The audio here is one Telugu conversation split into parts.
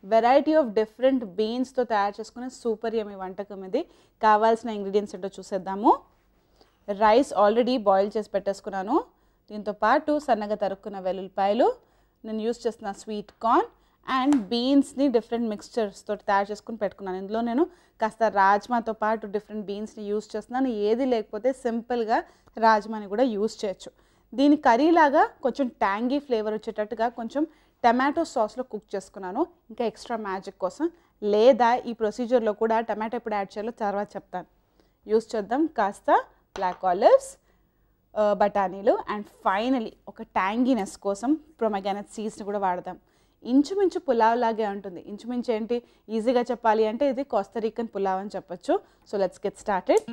వెరైటీ ఆఫ్ డిఫరెంట్ బీన్స్తో తయారు చేసుకునే సూపర్ యమీ వంటకం ఇది కావాల్సిన ఇంగ్రీడియంట్స్ ఏంటో చూసేద్దాము రైస్ ఆల్రెడీ బాయిల్ చేసి పెట్టేసుకున్నాను దీంతో పాటు సన్నగా తరుక్కున్న వెల్లుల్లిపాయలు నేను యూస్ చేస్తున్న స్వీట్ కార్న్ అండ్ బీన్స్ని డిఫరెంట్ మిక్స్చర్స్ తోటి తయారు చేసుకుని పెట్టుకున్నాను ఇందులో నేను కాస్త రాజ్మాతో పాటు డిఫరెంట్ బీన్స్ని యూస్ చేస్తున్నాను ఏది లేకపోతే సింపుల్గా రాజ్మాని కూడా యూస్ చేయొచ్చు దీని కర్రీలాగా కొంచెం ట్యాంగీ ఫ్లేవర్ వచ్చేటట్టుగా కొంచెం టమాటో సాస్లో కుక్ చేసుకున్నాను ఇంకా ఎక్స్ట్రా మ్యాజిక్ కోసం లేదా ఈ ప్రొసీజర్లో కూడా టమాటో ఎప్పుడు యాడ్ చేయాలో తర్వాత చెప్తాను యూస్ చేద్దాం కాస్త బ్లాక్ ఆలివ్స్ బఠానీలు అండ్ ఫైనలీ ఒక ట్యాంగీనెస్ కోసం ప్రొమగానట్ సీడ్స్ని కూడా వాడదాం ఇంచుమించు పులావ్ లాగే ఉంటుంది ఇంచుమించు ఏంటి ఈజీగా చెప్పాలి అంటే ఇది కోస్తరీకన్ పులావ్ అని చెప్పొచ్చు so let's get started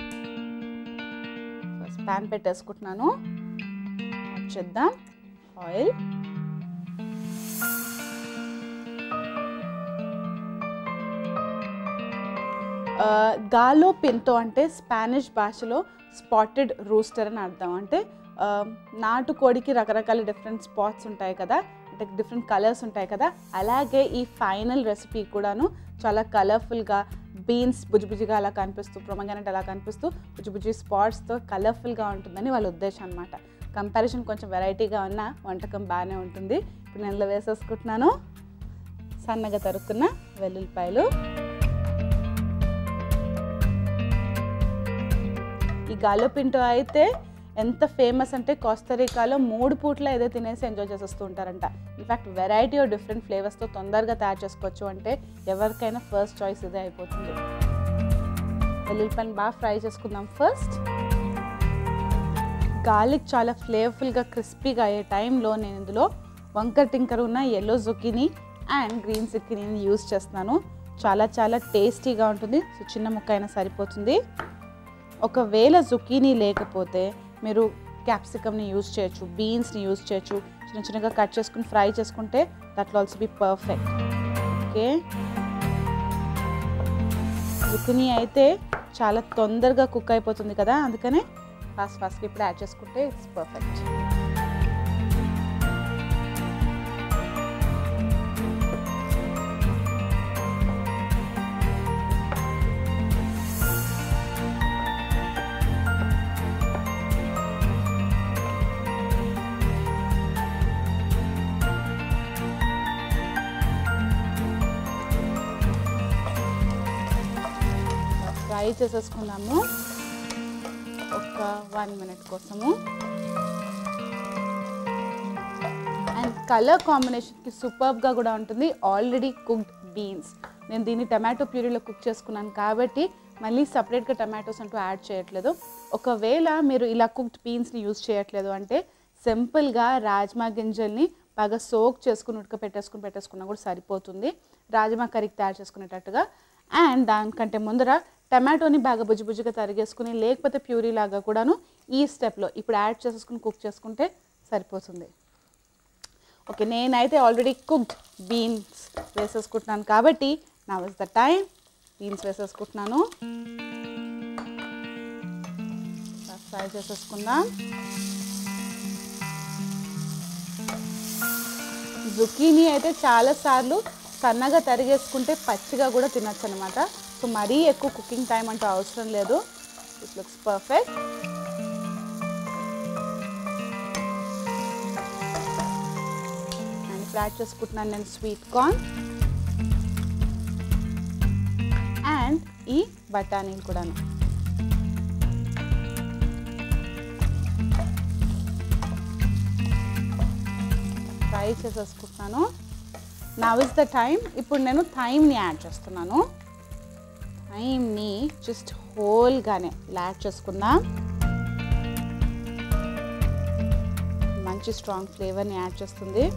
first pan పెట్టేసుకుంటున్నాను యాడ్ చేద్దాం ఆయిల్ గాలో పింతో అంటే స్పానిష్ భాషలో స్పాటెడ్ రూస్టర్ అని అర్థం అంటే ఆ, నాటుకోడికి రకరకాల డిఫరెంట్ స్పాట్స్ ఉంటాయి కదా అంటే డిఫరెంట్ కలర్స్ ఉంటాయి కదా అలాగే ఈ ఫైనల్ రెసిపీ కూడాను చాలా కలర్ఫుల్గా బీన్స్ బుజ్జిబుజ్జిగా అలా కనిపిస్తూ ప్రొమగనట్ అలా కనిపిస్తూ బుజ్జిబుజ్జి స్పాట్స్తో కలర్ఫుల్గా ఉంటుందని వాళ్ళ ఉద్దేశం అనమాట కంపారిజన్ కొంచెం వెరైటీగా ఉన్న వంటకం బాగానే ఉంటుంది ఇప్పుడు నేను ఇందులో వేసేసుకుంటున్నాను సన్నగా తరుక్కున్న వెల్లుల్లిపాయలు ఈ గాలోపింటో అయితే ఎంత ఫేమస్ అంటే కోస్తరికాలో మూడు పూట్ల ఏదో తినేసి ఎంజాయ్ చేసేస్తూ ఉంటారంట ఇన్ఫ్యాక్ట్ వెరైటీ ఆఫ్ డిఫరెంట్ ఫ్లేవర్స్తో తొందరగా తయారు చేసుకోవచ్చు అంటే ఎవరికైనా ఫస్ట్ చాయిస్ ఇదే అయిపోతుంది వెల్లుల్లిపాయలు బాగా ఫ్రై చేసుకుందాం ఫస్ట్ గార్లిక్ చాలా ఫ్లేవర్ఫుల్గా క్రిస్పీగా అయ్యే టైంలో నేను ఇందులో వంకర్ టింకర్ ఉన్న yellow zucchini and green zucchini use చేస్తున్నాను చాలా చాలా టేస్టీగా ఉంటుంది సో చిన్న ముక్క అయినా సరిపోతుంది ఒకవేళ జుకీనీ లేకపోతే మీరు క్యాప్సికమ్ని యూజ్ చేయొచ్చు బీన్స్ని యూజ్ చేయొచ్చు చిన్న చిన్నగా కట్ చేసుకుని ఫ్రై చేసుకుంటే that also be perfect okay zucchini అయితే చాలా తొందరగా కుక్ అయిపోతుంది కదా అందుకనే ఫాస్ట్ ఫాస్ట్గా ఇప్పుడు యాడ్ చేసుకుంటే ఇట్స్ పర్ఫెక్ట్ ఫ్రై చేసేసుకుందాము ఒక వన్ మినిట్ కోసము అండ్ కలర్ కాంబినేషన్కి సూపర్గా కూడా ఉంటుంది ఆల్రెడీ కుక్డ్ బీన్స్ నేను దీన్ని టమాటో ప్యూరీలో కుక్ చేసుకున్నాను కాబట్టి మళ్ళీ సపరేట్గా టమాటోస్ అంటూ యాడ్ చేయట్లేదు ఒకవేళ మీరు ఇలా కుక్డ్ బీన్స్ని యూజ్ చేయట్లేదు అంటే సింపుల్గా రాజ్మా గింజల్ని బాగా సోక్ చేసుకుని ఉడకపెట్టేసుకుని పెట్టేసుకున్నా కూడా సరిపోతుంది రాజ్మా కర్రీకి తయారు చేసుకునేటట్టుగా అండ్ దానికంటే ముందర టమాటోని బాగా బుజ్జి బుజ్జిగా తరిగేసుకుని లేకపోతే ప్యూరీ లాగా కూడాను ఈ స్టెప్లో ఇప్పుడు యాడ్ చేసేసుకుని కుక్ చేసుకుంటే సరిపోతుంది ఓకే నేనైతే ఆల్రెడీ కుక్డ్ బీన్స్ వేసేసుకుంటున్నాను కాబట్టి నా వాజ్ ద టైం బీన్స్ వేసేసుకుంటున్నాను ఫ్రై చేసేసుకుందాం జుకీనీ అయితే చాలాసార్లు సన్నగా తరిగేసుకుంటే పచ్చిగా కూడా తినచ్చు అనమాట సో మరీ ఎక్కువ కుకింగ్ టైం అంటూ అవసరం లేదు ఇట్ లుక్స్ పర్ఫెక్ట్ అండ్ ఇప్పుడు యాడ్ చేసుకుంటున్నాను నేను స్వీట్ కార్న్ అండ్ ఈ బఠానీలు కూడాను ఫ్రై చేసేసుకుంటున్నాను నవ్ ఇస్ ద టైం ఇప్పుడు నేను థైమ్ని యాడ్ చేస్తున్నాను థైమ్ని జస్ట్ హోల్గానే ఇలా యాడ్ చేసుకుందాం మంచి స్ట్రాంగ్ ఫ్లేవర్ని యాడ్ చేస్తుంది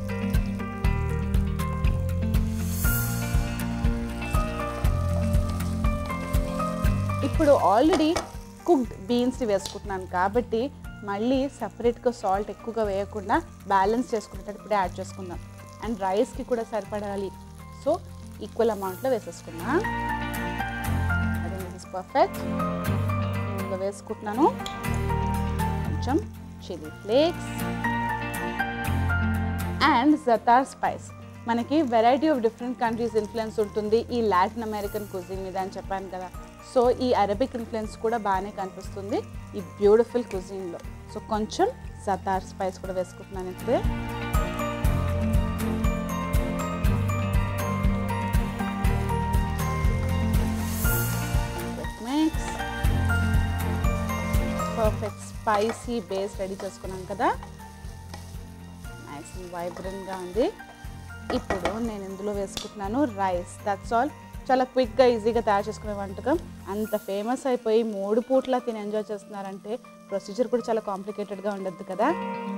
ఇప్పుడు ఆల్రెడీ కుక్డ్ బీన్స్ని వేసుకుంటున్నాను కాబట్టి మళ్ళీ సపరేట్గా సాల్ట్ ఎక్కువగా వేయకుండా బ్యాలెన్స్ చేసుకునేటట్టు ఇప్పుడే యాడ్ చేసుకుందాం అండ్ రైస్కి కూడా సరిపడాలి సో ఈక్వల్ అమౌంట్లో వేసేసుకున్నా అదే దిస్ ఇస్ పర్ఫెక్ట్ ఇందులో వేసుకుంటున్నాను కొంచెం చిల్లీ ఫ్లేక్స్ అండ్ జతార్ స్పైస్ మనకి variety of different countries influence ఉంటుంది ఈ లాటిన్ అమెరికన్ కుజిన్ మీద అని చెప్పాను కదా సో ఈ అరబిక్ ఇన్ఫ్లుయెన్స్ కూడా బాగానే కనిపిస్తుంది ఈ బ్యూటిఫుల్ కుజిన్లో సో కొంచెం సతార్ స్పైస్ కూడా వేసుకుంటున్నాను ఇప్పుడే mix perfect spicy base ready చేసుకున్నాం కదా నైస్ వైబ్రెంట్గా ఉంది ఇప్పుడు నేను ఇందులో వేసుకుంటున్నాను రైస్ దట్స్ ఆల్ చాలా క్విక్గా ఈజీగా తయారు చేసుకునే వంటకం అంత ఫేమస్ అయిపోయి మూడు పూట్ల తిని ఎంజాయ్ చేస్తున్నారంటే ప్రొసీజర్ కూడా చాలా కాంప్లికేటెడ్గా ఉండద్దు కదా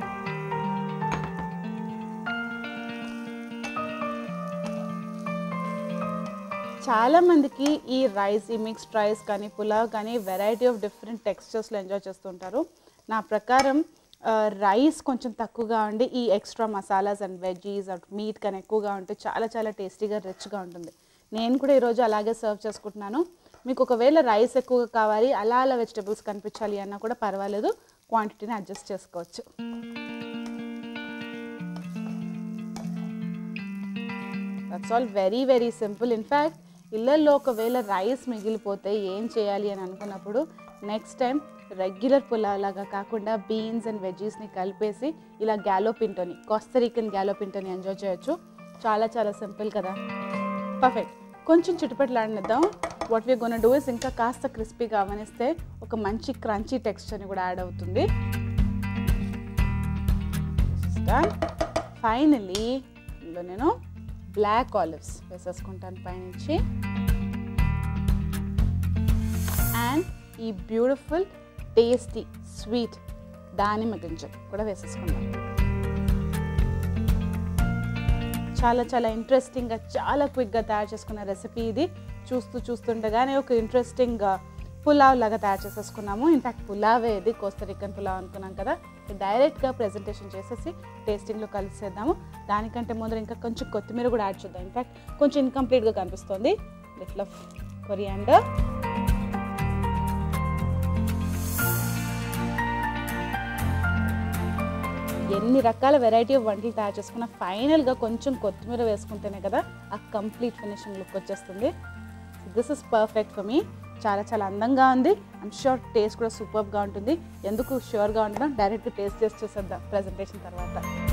చాలా మందికి ఈ రైస్ ఈ మిక్స్డ్ రైస్ కానీ పులావ్ కానీ వెరైటీ ఆఫ్ డిఫరెంట్ టెక్స్చర్స్లో ఎంజాయ్ చేస్తుంటారు నా ప్రకారం రైస్ కొంచెం తక్కువగా ఉండి ఈ extra masalas and veggies and meat కానీ ఎక్కువగా ఉంటే చాలా చాలా టేస్టీగా రిచ్గా ఉంటుంది నేను కూడా ఈరోజు అలాగే సర్వ్ చేసుకుంటున్నాను మీకు ఒకవేళ రైస్ ఎక్కువగా కావాలి అలా అలా వెజిటబుల్స్ కనిపించాలి అన్నా కూడా పర్వాలేదు క్వాంటిటీని అడ్జస్ట్ చేసుకోవచ్చు that's all very very simple in fact ఇళ్ళల్లో ఒకవేళ రైస్ మిగిలిపోతే ఏం చేయాలి అని అనుకున్నప్పుడు నెక్స్ట్ టైం రెగ్యులర్ పులావ్ లాగా కాకుండా బీన్స్ అండ్ వెజీస్ని కలిపేసి ఇలా గ్యాలోపింటోని కోస్తరీకన్ గ్యాలోపింటోని ఎంజాయ్ చేయొచ్చు చాలా చాలా సింపుల్ కదా పర్ఫెక్ట్ కొంచెం చుట్టుపట్లాడినిద్దాం what we gonna do is ఇంకా కాస్త క్రిస్పీగా అవనిస్తే ఒక మంచి క్రంచీ టెక్స్చర్ని కూడా యాడ్ అవుతుంది ఫైనలీ ఇందులో నేను బ్లాక్ ఆలివ్స్ వేసేసుకుంటాను పైనుంచి అండ్ ఈ బ్యూటిఫుల్ టేస్టీ స్వీట్ దానిమ్మ గింజలు కూడా వేసేసుకుందాం చాలా చాలా ఇంట్రెస్టింగ్గా చాలా క్విక్గా తయారు చేసుకున్న రెసిపీ ఇది చూస్తూ చూస్తుండగానే ఒక ఇంట్రెస్టింగ్ పులావ్ లాగా తయారు చేసేసుకున్నాము ఇన్ఫాక్ట్ పులావే ఇది కోస్తరికన్ పులావ్ అనుకున్నాం కదా డైరెక్ట్గా ప్రెజెంటేషన్ చేసేసి టేస్టింగ్లో కలిసేద్దాము దానికంటే ముందర ఇంకా కొంచెం కొత్తిమీర కూడా యాడ్ చేద్దాం ఇన్ఫాక్ట్ కొంచెం ఇన్కంప్లీట్గా కనిపిస్తుంది లిటిల్ ఆఫ్ కొరియాండర్ ఎన్ని రకాల వెరైటీ ఆఫ్ వంటలు తయారు చేసుకున్న ఫైనల్గా కొంచెం కొత్తిమీర వేసుకుంటేనే కదా ఆ కంప్లీట్ ఫినిషింగ్ లుక్ వచ్చేస్తుంది this is perfect for me చాలా చాలా అందంగా ఉంది ఐమ్ షూర్ టేస్ట్ కూడా సూపర్గా ఉంటుంది ఎందుకు ష్యూర్గా ఉండడం డైరెక్ట్ టేస్ట్ చేసి చూసేద్దాం ప్రజెంటేషన్ తర్వాత